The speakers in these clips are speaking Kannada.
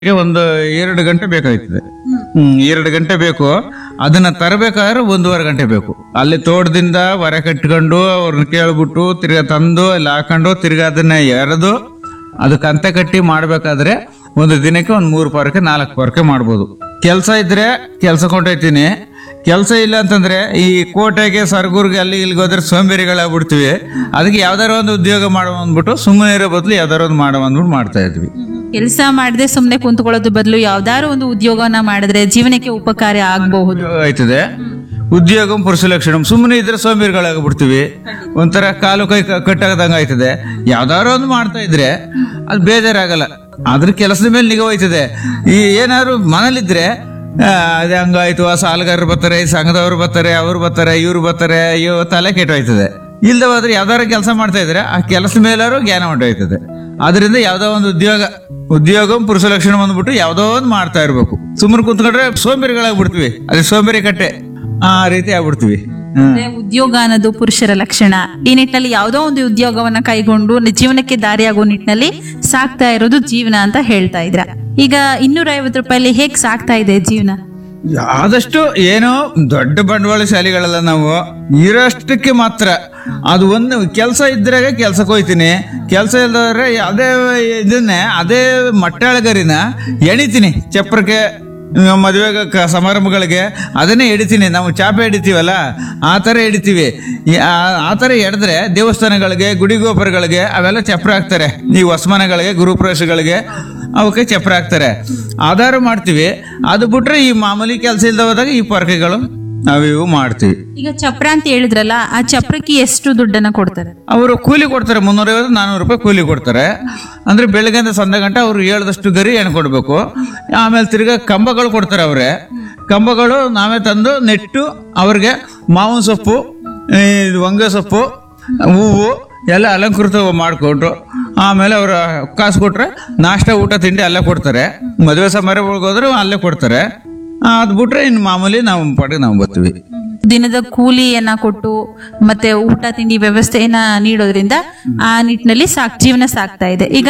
ಗೆ ಒಂದು ಎರಡು ಗಂಟೆ ಬೇಕಾಯ್ತದೆ ಹ್ಮ್ ಎರಡು ಗಂಟೆ ಬೇಕು ಅದನ್ನ ತರಬೇಕಾದ್ರೆ ಒಂದೂವರೆ ಗಂಟೆ ಬೇಕು ಅಲ್ಲಿ ತೋಟದಿಂದ ಹೊರ ಕಟ್ಕೊಂಡು ಅವ್ರನ್ನ ಕೇಳ್ಬಿಟ್ಟು ತಿರ್ಗಾ ತಂದು ಅಲ್ಲಿ ಹಾಕೊಂಡು ತಿರ್ಗಾ ಅದನ್ನ ಎರೆದು ಅದಕ್ಕೆ ಅಂತೆ ಕಟ್ಟಿ ಮಾಡ್ಬೇಕಾದ್ರೆ ಒಂದು ದಿನಕ್ಕೆ ಒಂದು ಮೂರು ಪರಕೆ ನಾಲ್ಕು ಪರಕೆ ಮಾಡ್ಬೋದು ಕೆಲಸ ಇದ್ರೆ ಕೆಲಸ ಕೊಂಡೋಯ್ತೀನಿ ಕೆಲಸ ಇಲ್ಲ ಅಂತಂದ್ರೆ ಈ ಕೋಟೆಗೆ ಸರ್ಗೂರ್ಗೆ ಅಲ್ಲಿ ಇಲ್ಲಿಗೆ ಹೋದ್ರೆ ಸೋಂಬೇರಿಗಳಾಗ್ಬಿಡ್ತೀವಿ ಅದಕ್ಕೆ ಯಾವ್ದಾರ ಒಂದು ಉದ್ಯೋಗ ಮಾಡುವ ಅಂದ್ಬಿಟ್ಟು ಸುಮ್ಮನೆ ಇರೋ ಬದಲು ಯಾವ್ದಾರ ಒಂದು ಮಾಡುವ ಅಂದ್ಬಿಟ್ಟು ಮಾಡ್ತಾ ಇದ್ವಿ ಕೆಲಸ ಮಾಡದೆ ಸುಮ್ನೆ ಕುಂತ್ಕೊಳ್ಳೋದು ಬದಲು ಯಾವ್ದಾದ್ರು ಒಂದು ಉದ್ಯೋಗವನ್ನ ಮಾಡಿದ್ರೆ ಜೀವನಕ್ಕೆ ಉಪಕಾರಿ ಆಗಬಹುದು ಉದ್ಯೋಗ ಆಯ್ತದೆ ಉದ್ಯೋಗ ಪುರುಷ ಲಕ್ಷಣ ಸುಮ್ಮನೆ ಇದ್ರೆ ಸೋಂಬೇರಿಗಳಾಗ್ಬಿಡ್ತೀವಿ ಒಂಥರ ಕಾಲು ಕೈ ಕ- ಕಟ್ಟಾಗದಂಗ ಆಯ್ತದೆ ಯಾವ್ದಾದ್ರು ಒಂದು ಮಾಡ್ತಾ ಇದ್ರೆ ಅದು ಬೇಜಾರಾಗಲ್ಲ ಅದ್ರ ಕೆಲಸದ ಮೇಲೆ ನಿಗಾ ಹೋಯ್ತದೆ ಈ ಏನಾದ್ರು ಮನೇಲಿದ್ರೆ ಆ, ಅದೇ ಹಂಗಾಯ್ತು ಆ ಸಾಲಗಾರರು ಬರ್ತಾರೆ ಈ ಸಂಘದವ್ರು ಬರ್ತಾರೆ ಅವ್ರು ಬರ್ತಾರೆ ಇವ್ರು ಬರ್ತಾರೆ ಅಯ್ಯೋ ತಲೆ ಕೆಟ್ಟೋಯ್ತದೆ ಇಲ್ದ ಹೋದ್ರೆ ಯಾವ್ದಾರ ಕೆಲಸ ಮಾಡ್ತಾ ಇದ್ರೆ ಆ ಕೆಲಸದ ಮೇಲಾರು ಜ್ಞಾನ ಹೊಂಟೋಯ್ತದೆ ಅದರಿಂದ ಯಾವ್ದೋ ಒಂದು ಉದ್ಯೋಗ ಉದ್ಯೋಗ ಪುರುಷ ಲಕ್ಷಣ ಬಂದ್ಬಿಟ್ಟು ಯಾವ್ದೋ ಒಂದು ಮಾಡ್ತಾ ಇರ್ಬೇಕು ಸುಮ್ಮನೆ ಕುಂತ್ಕೊಂಡ್ರೆ ಸೋಂಬೇರಿಗಳಾಗ್ಬಿಡ್ತೀವಿ ಅದೇ ಸೋಂಬೇರಿ ಕಟ್ಟೆ ಆ ರೀತಿ ಆಗ್ಬಿಡ್ತೀವಿ ಹ್ಮ್. ಅಂದ್ರೆ ಉದ್ಯೋಗ ಅನ್ನೋದು ಪುರುಷರ ಲಕ್ಷಣ ಈ ನಿಟ್ಟಿನಲ್ಲಿ ಯಾವುದೋ ಒಂದು ಉದ್ಯೋಗವನ್ನ ಕೈಗೊಂಡು ನಿ- ಜೀವನಕ್ಕೆ ದಾರಿಯಾಗೋ ನಿಟ್ಟಿನಲ್ಲಿ ಸಾಕ್ತಾ ಇರೋದು ಜೀವನ ಅಂತ ಹೇಳ್ತಾ ಇದ್ರ ಈಗ ಇನ್ನೂರ ಐವತ್ತು ರೂಪಾಯಲ್ಲಿ ಹೇಗ್ ಸಾಕ್ತಾ ಇದೆ ಜೀವನ ಆದಷ್ಟು ಏನೋ ದೊಡ್ಡ ಬಂಡವಾಳಶಾಲಿಗಳಲ್ಲ ನಾವು ಇರೋಷ್ಟಕ್ಕೆ ಮಾತ್ರ ಅದು ಒಂದು ಕೆಲಸ ಇದ್ರಾಗ ಕೆಲ್ಸಕ್ಕೆ ಹೋಯ್ತೀನಿ ಕೆಲಸ ಇಲ್ಲದ್ರೆ ಅದೇ ಇದನ್ನೇ ಅದೇ ಮಟ್ಟಾಳಗರಿನ ಎಣಿತೀನಿ ಚಪ್ರಕ್ಕೆ ಮದುವೆ ಸಮಾರಂಭಗಳಿಗೆ ಅದನ್ನೇ ಎಡಿತೀನಿ ನಾವು ಚಾಪೆ ಹಿಡಿತೀವಲ್ಲ ಆ ಥರ ಹಿಡಿತೀವಿ ಈ ಆ- ಆ ಥರ ಎಡೆದ್ರೆ ದೇವಸ್ಥಾನಗಳಿಗೆ ಗುಡಿ ಗೋಪುರಗಳಿಗೆ ಅವೆಲ್ಲ ಚಪ್ರ ಹಾಕ್ತಾರೆ ಈ ಹೊಸಮನೆಗಳಿಗೆ ಗುರುಪ್ರವೇಶಗಳಿಗೆ ಅವಕ್ಕೆ ಚಪ್ರ ಹಾಕ್ತಾರೆ ಆಧಾರ ಮಾಡ್ತೀವಿ ಅದು ಬಿಟ್ರೆ ಈ ಮಾಮೂಲಿ ಕೆಲಸ ಇಲ್ದ ಹೋದಾಗ ಈ ಪೊರಕೆಗಳು ನಾವಿವು ಮಾಡ್ತೀವಿ ಈಗ ಚಪ್ರ ಅಂತ ಹೇಳಿದ್ರಲ್ಲ ಆ ಚಪ್ರಕ್ಕೆ ಎಷ್ಟು ದುಡ್ಡನ್ನ ಕೊಡ್ತಾರೆ ಅವರು ಕೂಲಿ ಕೊಡ್ತಾರೆ ಮುನ್ನೂರೈವತ್ತು ನಾನ್ನೂರು ರೂಪಾಯಿ ಕೂಲಿ ಕೊಡ್ತಾರೆ ಅಂದ್ರೆ ಬೆಳಗ್ಗೆಯಿಂದ ಸಂಜೆ ಗಂಟೆ ಅವ್ರು ಹೇಳ್ದಷ್ಟು ಗರಿ ಎಣ್ಣೆ ಕೊಡಬೇಕು ಆಮೇಲೆ ತಿರ್ಗಾ ಕಂಬಗಳು ಕೊಡ್ತಾರೆ ಅವರೇ ಕಂಬಗಳು ನಾವೇ ತಂದು ನೆಟ್ಟು ಅವ್ರಿಗೆ ಮಾವಿನ ಸೊಪ್ಪು ಈ ಹೊಂಗೆ ಸೊಪ್ಪು ಹೂವು ಎಲ್ಲ ಅಲಂಕೃತ ಮಾಡಿಕೊಟ್ರು ಆಮೇಲೆ ಅವ್ರ ಕಾಸು ಕೊಟ್ರೆ ನಾಷ್ಟ ಊಟ ತಿಂಡಿ ಅಲ್ಲೇ ಕೊಡ್ತಾರೆ ಮದುವೆ ಸಮಾರಂಭಗಳಿಗೆ ಹೋದ್ರೆ ಅಲ್ಲೇ ಕೊಡ್ತಾರೆ ಅದು ಬಿಟ್ರೆ ಇನ್ನು ಮಾಮೂಲಿ ನಾವು ಪಾಟಿಗೆ ನಾವು ಬರ್ತೀವಿ ದಿನದ ಕೂಲಿಯನ್ನ ಕೊಟ್ಟು ಮತ್ತೆ ಊಟ ತಿಂಡಿ ವ್ಯವಸ್ಥೆಯನ್ನ ನೀಡೋದ್ರಿಂದ ಆ ನಿಟ್ಟಿನಲ್ಲಿ ಸಾಕ್ ಜೀವನ ಸಾಕ್ತಾ ಇದೆ ಈಗ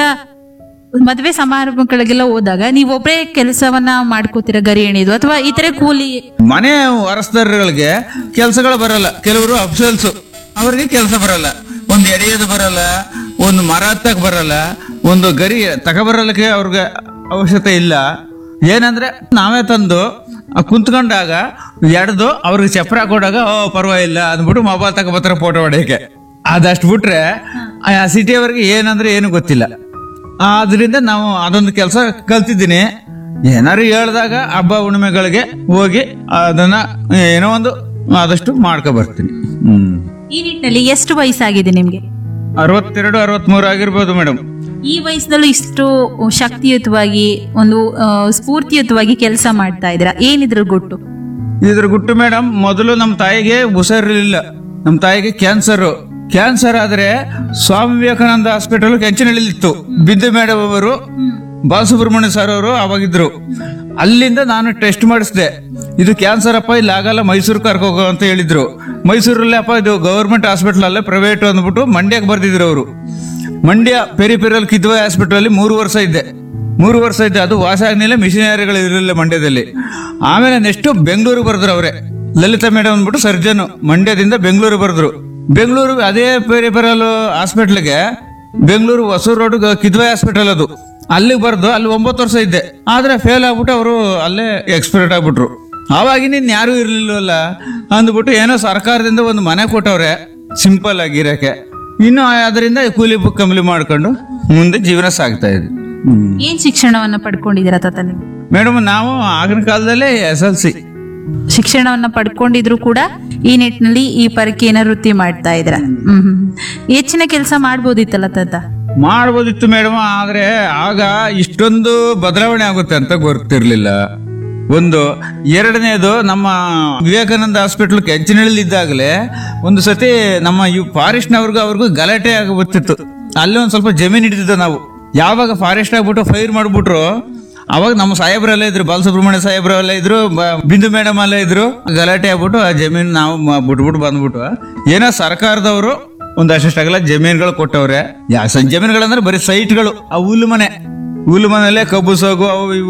ಮದುವೆ ಸಮಾರಂಭಗಳಿಗೆಲ್ಲ ಹೋದಾಗ ನೀವೊಬ್ಬರೇ ಕೆಲಸವನ್ನ ಮಾಡ್ಕೋತೀರ ಗರಿ ಎಣಿದು ಅಥವಾ ಈ ತರ ಕೂಲಿ ಮನೆ ವಾರಸ್ದಾರಗಳಿಗೆ ಕೆಲಸಗಳು ಬರಲ್ಲ ಕೆಲವರು ಅಫ್ಸಲ್ಸ್ ಅವರಿಗೆ ಕೆಲಸ ಬರಲ್ಲ ಒಂದು ಎಡೆಯೋದು ಬರಲ್ಲ ಒಂದು ಮರ ಹತ್ತಕ್ ಬರಲ್ಲ ಒಂದು ಗರಿ ತಗೊಬರಲಿಕ್ಕೆ ಅವ್ರಿಗೆ ಅವಶ್ಯಕತೆ ಇಲ್ಲ ಏನಂದ್ರೆ ನಾವೇ ತಂದು ಆ ಕುಂತ್ಕೊಂಡಾಗ ಎಡ್ದು ಅವ್ರಿಗೆ ಚಪ್ರ ಕೊಡಾಗ ಓ ಪರವಾಗಿಲ್ಲ ಅಂದ್ಬಿಟ್ಟು ಮೊಬೈಲ್ ತಗೊಬತ್ತಾರೆ ಫೋಟೋ ಹೊಡೆಯಕ್ಕೆ ಅದಷ್ಟು ಬಿಟ್ರೆ ಆ ಸಿಟಿಯವರೆಗೆ ಏನಂದ್ರೆ ಏನು ಗೊತ್ತಿಲ್ಲ ಆದ್ರಿಂದ ನಾವು ಅದೊಂದು ಕೆಲಸ ಕಲ್ತಿದ್ದೀನಿ ಏನಾರು ಹೇಳ್ದಾಗ ಹಬ್ಬ ಹುಣ್ಣಿಮೆಗಳಿಗೆ ಹೋಗಿ ಅದನ್ನ ಏನೋ ಒಂದು ಆದಷ್ಟು ಮಾಡ್ಕೊ ಬರ್ತೀನಿ ಹ್ಮ್ ಈ ನಿಟ್ಟಿನಲ್ಲಿ ಎಷ್ಟು ವಯಸ್ಸಾಗಿದೆ ನಿಮ್ಗೆ ಅರವತ್ತೆರಡು ಅರವತ್ಮೂರು ಆಗಿರ್ಬೋದು ಮೇಡಮ್ ಈ ವಯಸ್ಸಿನಲ್ಲೂ ಇಷ್ಟು ಶಕ್ತಿಯುತವಾಗಿ ಒಂದು ಆ, ಸ್ಫೂರ್ತಿಯುತವಾಗಿ ಕೆಲಸ ಮಾಡ್ತಾ ಇದ್ದೀರಾ ಏನಿದ್ರ ಗುಟ್ಟು ಇದ್ರ ಗುಟ್ಟು ಮೇಡಮ್ ಮೊದಲು ನಮ್ಮ ತಾಯಿಗೆ ಹುಷಾರಿರ್ಲಿಲ್ಲ ನಮ್ಮ ತಾಯಿಗೆ ಕ್ಯಾನ್ಸರ್ ಕ್ಯಾನ್ಸರ್ ಆದ್ರೆ ಸ್ವಾಮಿ ವಿವೇಕಾನಂದ ಹಾಸ್ಪಿಟಲ್ ಕೆಂಚನಹಳ್ಳಿಲಿತ್ತು ಬಿದ್ದು ಮೇಡಮ್ ಅವರು ಬಾಲಸುಬ್ರಹ್ಮಣ್ಯ ಸರ್ ಅವರು ಅವಾಗಿದ್ರು ಅಲ್ಲಿಂದ ನಾನು ಟೆಸ್ಟ್ ಮಾಡಿಸಿದೆ ಇದು ಕ್ಯಾನ್ಸರ್ ಅಪ್ಪ ಇಲ್ಲಿ ಆಗಲ್ಲ ಮೈಸೂರು ಕರ್ಕೋಗೋ ಅಂತ ಹೇಳಿದ್ರು ಮೈಸೂರಲ್ಲಿ ಅಪ್ಪ ಇದು ಗವರ್ಮೆಂಟ್ ಹಾಸ್ಪಿಟಲ್ ಅಲ್ಲೇ ಪ್ರೈವೇಟ್ ಅಂದ್ಬಿಟ್ಟು ಮಂಡ್ಯಕ್ಕೆ ಬರ್ದಿದ್ರು ಅವರು ಮಂಡ್ಯ ಪೆರಿಪೆರಲ್ ಕಿದ್ವಾಯ್ ಹಾಸ್ಪಿಟಲ್ ಅಲ್ಲಿ ಮೂರು ವರ್ಷ ಇದ್ದೆ ಮೂರು ವರ್ಷ ಇದ್ದೆ ಅದು ವಾಸ ಆಗ್ಲಿಲ್ಲ ಮಿಷನರಿಗಳು ಇರಲಿಲ್ಲ ಮಂಡ್ಯದಲ್ಲಿ ಆಮೇಲೆ ನೆಕ್ಸ್ಟ್ ಬೆಂಗಳೂರು ಬರೆದ್ರು ಅವರೇ ಲಲಿತಾ ಮೇಡಮ್ ಅಂದ್ಬಿಟ್ಟು ಸರ್ಜನ್ ಮಂಡ್ಯದಿಂದ ಬೆಂಗಳೂರು ಬರೆದ್ರು ಬೆಂಗಳೂರು ಅದೇ ಪೆರಿಪೆರಲ್ ಹಾಸ್ಪಿಟ್ಲ್ಗೆ ಬೆಂಗಳೂರು ಹೊಸೂರು ರೋಡ್ ಕಿದ್ವಾಯ್ ಹಾಸ್ಪಿಟಲ್ ಅದು ಅಲ್ಲಿಗೆ ಬರ್ದು ಅಲ್ಲಿ ಒಂಬತ್ತು ವರ್ಷ ಇದ್ದೆ ಆದ್ರೆ ಫೇಲ್ ಆಗ್ಬಿಟ್ಟು ಅವರು ಅಲ್ಲೇ ಎಕ್ಸ್ಪೈರ್ಡ್ ಆಗ್ಬಿಟ್ರು ಆವಾಗಿನ ಇನ್ ಯಾರು ಇರ್ಲಿಲ್ವಲ್ಲ ಅಂದ್ಬಿಟ್ಟು ಏನೋ ಸರ್ಕಾರದಿಂದ ಒಂದು ಮನೆ ಕೊಟ್ಟವ್ರೆ ಸಿಂಪಲ್ ಆಗಿರಕ್ಕೆ ಇನ್ನು ಅದರಿಂದ ಕೂಲಿ ಬುಕ್ ಕಂಪ್ಲಿ ಮಾಡ್ಕೊಂಡು ಮುಂದೆ ಜೀವನ ಸಾಗ್ತಾ ಇದ್ವಿ ಏನ್ ಶಿಕ್ಷಣವನ್ನ ಪಡ್ಕೊಂಡಿದ್ದೀರಾ ತಾತ ನೀವು ಮೇಡಮ್ ನಾವು ಆಗಿನ ಕಾಲದಲ್ಲೇ ಎಸ್ ಎಲ್ ಸಿ ಶಿಕ್ಷಣವನ್ನ ಪಡ್ಕೊಂಡಿದ್ರು ಕೂಡ ಈ ನಿಟ್ಟಿನಲ್ಲಿ ಈ ಪರಕೆಯನ್ನ ವೃತ್ತಿ ಮಾಡ್ತಾ ಇದ್ರ ಹ್ಮ್ ಹ್ಮ್. ಹೆಚ್ಚಿನ ಕೆಲಸ ಮಾಡ್ಬೋದಿತ್ತಲ್ಲ ತಾತ ಮಾಡ್ಬೋದಿತ್ತು ಮೇಡಮ್ ಆದ್ರೆ ಆಗ ಇಷ್ಟೊಂದು ಬದಲಾವಣೆ ಆಗುತ್ತೆ ಅಂತ ಗೊತ್ತಿರ್ಲಿಲ್ಲ ಒಂದು ಎರಡನೇದು ನಮ್ಮ ವಿವೇಕಾನಂದ ಹಾಸ್ಪಿಟಲ್ ಕೆಂಚನಹಳ್ಳಿಲಿದ್ದಾಗಲೇ ಒಂದು ಸತಿ ನಮ್ಮ ಇವ್ ಫಾರೆಸ್ಟ್ನವ್ರಿಗೂ ಅವ್ರಿಗೂ ಗಲಾಟೆ ಆಗೋಗ್ಬಿಟ್ಟಿತ್ತು ಅಲ್ಲಿ ಒಂದ್ ಸ್ವಲ್ಪ ಜಮೀನ್ ಹಿಡಿದಿದ್ದ ನಾವು ಯಾವಾಗ ಫಾರೆಸ್ಟ್ ಆಗ್ಬಿಟ್ಟು ಫೈರ್ ಮಾಡ್ಬಿಟ್ರು ಅವಾಗ ನಮ್ಮ ಸಾಹೇಬ್ರೆಲ್ಲ ಇದ್ರು ಬಾಲಸುಬ್ರಹ್ಮಣ್ಯ ಸಾಹೇಬ್ರೆಲ್ಲ ಇದ್ರು ಬ- ಬಿಂದು ಮೇಡಮ್ ಎಲ್ಲ ಇದ್ರು ಗಲಾಟೆ ಆಗ್ಬಿಟ್ಟು ಆ ಜಮೀನ್ ನಾವು ಮ- ಬಿಟ್ಬಿಟ್ಟು ಬಂದ್ಬಿಟ್ಟು ಏನೋ ಸರ್ಕಾರದವರು ಒಂದಷ್ಟು ಅಗಲ ಜಮೀನುಗಳು ಕೊಟ್ಟವ್ರೆ ಯಾ ಸ- ಜಮೀನುಗಳಂದ್ರೆ ಬರೀ ಸೈಟ್ಗಳು ಆ ಹುಲ್ಲು ಮನೆ ಹುಲ್ಲು ಮನೆಯಲ್ಲೇ ಕಬ್ಬು ಸಾಗು ಅವು ಇವು